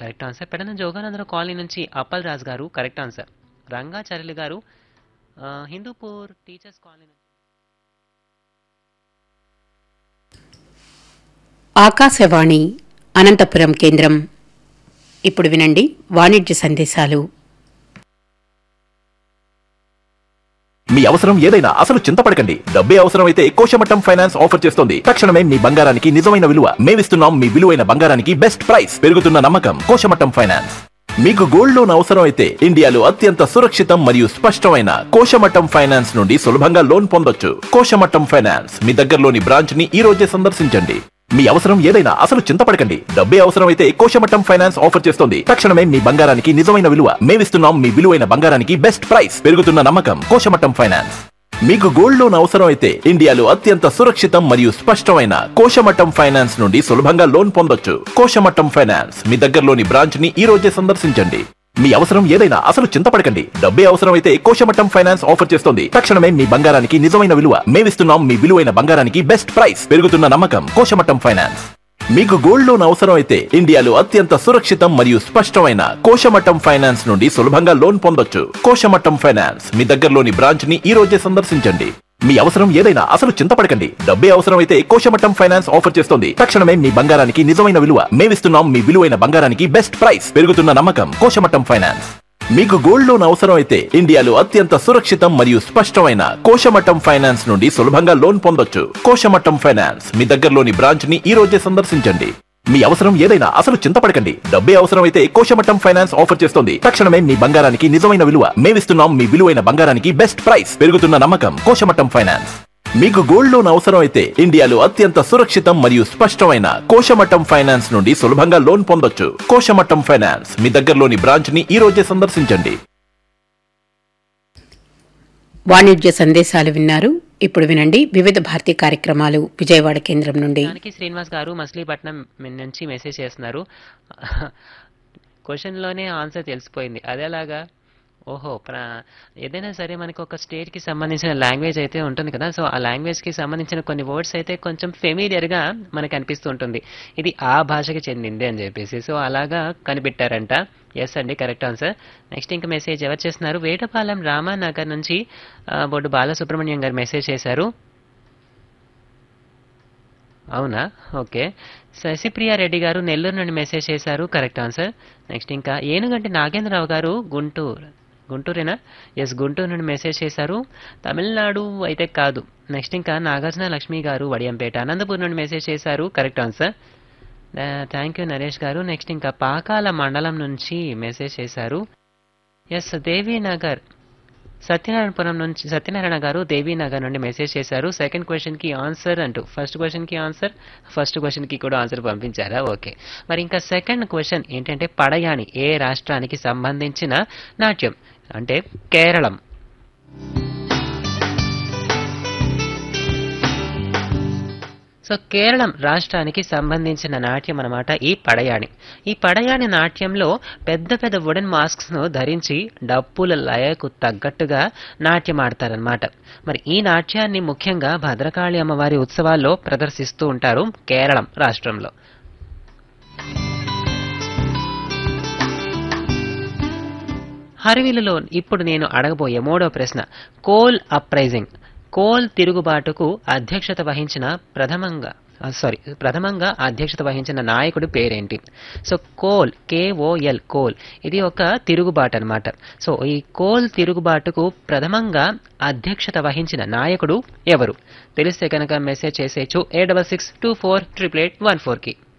correct answer Pedana Joganandarao colony నుంచి అప్పల్ రాజ్ గారు correct answer Rangacharyulu గారు ఆ, హిందూపూర్ టీచర్స్ కాలనీ నుంచి ఆకాశవాణి అనంతపురం కేంద్రం ఇప్పుడు వినండి వాణిజ్య సందేశాలు మీ అవసరం ఏదైనా అసలు చింతపడకండి డబ్బే అవసరమైతే కోశమట్టం ఫైనాన్స్ ఆఫర్ చేస్తోంది తక్షణమే మీ బంగారానికి నిజమైన విలువ మేమిస్తున్నాం మీ విలువైన బంగారానికి బెస్ట్ ప్రైస్ పెరుగుతున్న నమ్మకం కోశమట్టం ఫైనాన్స్ మీకు గోల్డ్ లోన్ అవసరం అయితే ఇండియాలో అత్యంత సురక్షితం మరియు స్పష్టమైన కోశమట్టం ఫైనాన్స్ నుండి సులభంగా లోన్ పొందొచ్చు కోశమట్టం ఫైనాన్స్ మీ దగ్గరలోని బ్రాంచ్ ని ఈ రోజే సందర్శించండి మీ అవసరం ఏదైనా అసలు చింతపడకండి డబ్బే అవసరమైతే కోశమట్టం ఫైనాన్స్ ఆఫర్ చేస్తోంది తక్షణమే మీ బంగారానికి నిజమైన విలువ మేమిస్తున్నాం మీ విలువైన బంగారానికి బెస్ట్ ప్రైస్ పెరుగుతున్న నమ్మకం కోశమట్టం ఫైనాన్స్ మీకు గోల్డ్ లోన్ అవసరం అయితే ఇండియాలో అత్యంత సురక్షితం మరియు స్పష్టమైన కోశమట్టం ఫైనాన్స్ నుండి సులభంగా లోన్ పొందొచ్చు కోశమట్టం ఫైనాన్స్ మీ దగ్గరలోని బ్రాంచ్ ని ఈ రోజే సందర్శించండి మీ అవసరం ఏదైనా అసలు చింతపడకండి డబ్బే అవసరమైతే కోశమట్టం ఫైనాన్స్ ఆఫర్ చేస్తోంది తక్షణమే మీ బంగారానికి నిజమైన విలువ మేమిస్తున్నాం మీ విలువైన బంగారానికి బెస్ట్ ప్రైస్ పెరుగుతున్న నమ్మకం కోశమట్టం ఫైనాన్స్ మీకు గోల్డ్ లోన్ అవసరం అయితే ఇండియాలో అత్యంత సురక్షితం మరియు స్పష్టమైన కోశమట్టం ఫైనాన్స్ నుండి సులభంగా లోన్ పొందొచ్చు కోశమట్టం ఫైనాన్స్ మీ దగ్గరలోని బ్రాంచ్ ని ఈ రోజే సందర్శించండి మీ అవసరం ఏదైనా అసలు చింతపడకండి డబ్బే అవసరమైతే కోశమట్టం ఫైనాన్స్ ఆఫర్ చేస్తోంది తక్షణమే మీ బంగారానికి నిజమైన విలువ మేమిస్తున్నాం మీ విలువైన బంగారానికి బెస్ట్ ప్రైస్ పెరుగుతున్న నమ్మకం కోశమట్టం ఫైనాన్స్ మీకు గోల్డ్ లోన్ అవసరం అయితే ఇండియాలో అత్యంత సురక్షితం మరియు స్పష్టమైన కోశమట్టం ఫైనాన్స్ నుండి సులభంగా లోన్ పొందొచ్చు కోశమట్టం ఫైనాన్స్ మీ దగ్గరలోని బ్రాంచ్ ని ఈ రోజే సందర్శించండి మీ అవసరం ఏదైనా అసలు చింతపడకండి డబ్బే అవసరమైతే కోశమట్టం ఫైనాన్స్ ఆఫర్ చేస్తోంది తక్షణమే మీ బంగారానికి నిజమైన విలువ మేమిస్తున్నాం మీ విలువైన బంగారానికి బెస్ట్ ప్రైస్ పెరుగుతున్న నమ్మకం కోశమట్టం ఫైనాన్స్ మీకు గోల్డ్ లోన్ అవసరం అయితే ఇండియాలో అత్యంత సురక్షితం మరియు స్పష్టమైన కోశమట్టం ఫైనాన్స్ నుండి సులభంగా లోన్ పొందొచ్చు కోశమట్టం ఫైనాన్స్ మీ దగ్గరలోని బ్రాంచ్ ని ఈ రోజే సందర్శించండి వాణిజ్య సందేశాలు విన్నారు ఇప్పుడు వినండి వివిధ భారతీ కార్యక్రమాలు విజయవాడ కేంద్రం నుండి జానకి శ్రీనివాస్ గారు మచిలీపట్నం నుంచి మెసేజ్ చేస్తున్నారు క్వశ్చన్లోనే ఆన్సర్ తెలిసిపోయింది అదేలాగా ఓహో ప్ర ఏదైనా సరే మనకి ఒక స్టేట్కి సంబంధించిన లాంగ్వేజ్ అయితే ఉంటుంది కదా సో ఆ లాంగ్వేజ్కి సంబంధించిన కొన్ని వర్డ్స్ అయితే కొంచెం ఫెమిలియర్గా మనకు అనిపిస్తూ ఉంటుంది ఇది ఆ భాషకి చెందింది అని చెప్పేసి సో అలాగా కనిపెట్టారంట ఎస్ అండి కరెక్ట్ ఆన్సర్ నెక్స్ట్ ఇంకా మెసేజ్ ఎవరు చేస్తున్నారు వేటపాలెం రామానగర్ నుంచి ఆ, బొడ్డు బాలసుబ్రహ్మణ్యం గారు మెసేజ్ చేశారు అవునా ఓకే శశిప్రియ రెడ్డి గారు నెల్లూరు నుండి మెసేజ్ చేశారు కరెక్ట్ ఆన్సర్ నెక్స్ట్ ఇంకా ఏనుగంటి నాగేంద్రరావు గారు గుంటూరు గుంటూరేనా ఎస్ గుంటూరు నుండి మెసేజ్ చేశారు తమిళనాడు అయితే కాదు నెక్స్ట్ ఇంకా నాగార్జున లక్ష్మి గారు వడియంపేట అనంతపూర్ నుండి మెసేజ్ చేశారు correct answer thank you Naresh garu next ఇంకా పాకాల మండలం నుంచి మెసేజ్ చేశారు ఎస్ దేవీనగర్ సత్యనారాయణపురం నుంచి సత్యనారాయణ గారు దేవీనగర్ నుండి మెసేజ్ చేశారు సెకండ్ క్వశ్చన్కి ఆన్సర్ అంటూ ఫస్ట్ క్వశ్చన్కి ఆన్సర్ ఫస్ట్ క్వశ్చన్కి కూడా ఆన్సర్ పంపించారా ఓకే మరి ఇంకా సెకండ్ క్వశ్చన్ ఏంటంటే పడయాణి ఏ రాష్ట్రానికి సంబంధించిన నాట్యం అంటే కేరళం సో కేరళం రాష్ట్రానికి సంబంధించిన నాట్యం అన్నమాట ఈ పడయాణి ఈ పడయాణి నాట్యంలో పెద్ద పెద్ద వుడెన్ మాస్క్స్ ను ధరించి డప్పుల లయకు తగ్గట్టుగా నాట్యం ఆడతారనమాట మరి ఈ నాట్యాన్ని ముఖ్యంగా భద్రకాళి అమ్మవారి ఉత్సవాల్లో ప్రదర్శిస్తూ ఉంటారు కేరళం రాష్ట్రంలో హరివిలులో ఇప్పుడు నేను అడగబోయే మూడో ప్రశ్న కోల్ అప్రైజింగ్ కోల్ తిరుగుబాటుకు అధ్యక్షత వహించిన ప్రథమంగా సారీ ప్రథమంగా అధ్యక్షత వహించిన నాయకుడి పేరేంటి సో కోల్ కేఓఎల్ కోల్ ఇది ఒక తిరుగుబాటు అన్నమాట సో ఈ కోల్ తిరుగుబాటుకు ప్రథమంగా అధ్యక్షత వహించిన నాయకుడు ఎవరు తెలిస్తే కనుక మెసేజ్ చేసేయచ్చు A double six two four triple eight one ఫోర్కి